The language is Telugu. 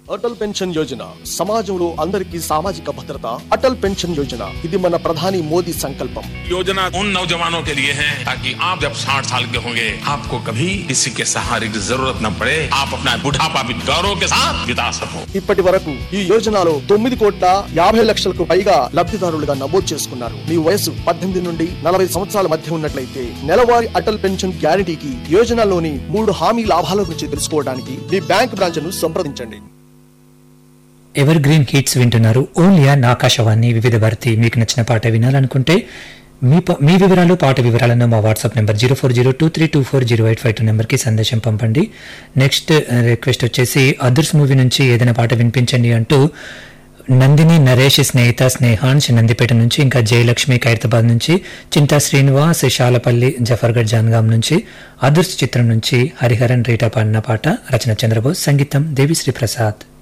అటల్ పెన్షన్ యోజన సమాజంలో అందరికీ సామాజిక భద్రత అటల్ పెన్షన్ యోజన ఇది మన ప్రధాని మోదీ సంకల్పం योजना उन नौजवानों के लिए है ताकि आप जब 60 साल के होंगे आपको कभी किसी के सहारे की जरूरत न पड़े आप अपना बुढ़ापा भी गौरव के साथ बिता सको ఇప్పటి వరకు ఈ యోజనలో తొమ్మిది కోట్ల యాభై లక్షలకు పైగా లబ్ధిదారులుగా నమోదు చేసుకున్నారు మీ వయసు పద్దెనిమిది నుండి నలభై సంవత్సరాల మధ్య ఉన్నట్లయితే నెలవారీ అటల్ పెన్షన్ గ్యారంటీకి యోజనలోని మూడు హామీ లాభాల గురించి తెలుసుకోవడానికి మీ బ్యాంక్ బ్రాంచ్ ను సంప్రదించండి ఎవర్ గ్రీన్ హిట్స్ వింటున్నారు ఓన్లీ అండ్ ఆకాశవాణి వివిధ భారతి మీకు నచ్చిన పాట వినాలనుకుంటే మీ ప- మీ వివరాలు పాట వివరాలను మా WhatsApp number zero four zero two three two four zero eight five two నెంబర్కి సందేశం పంపండి నెక్స్ట్ రిక్వెస్ట్ వచ్చేసి అదర్స్ మూవీ నుంచి ఏదైనా పాట వినిపించండి అంటూ నందిని నరేష్ స్నేహిత స్నేహాన్స్ నందిపేట నుంచి ఇంకా జయలక్ష్మి ఖైరతాబాద్ నుంచి చింతా శ్రీనివాస్ శాలపల్లి జఫర్గఢ్ జాన్గాం నుంచి అదర్స్ చిత్రం నుంచి హరిహరన్ రీటా పాడిన పాట రచన చంద్రబోస్ సంగీతం దేవిశ్రీ ప్రసాద్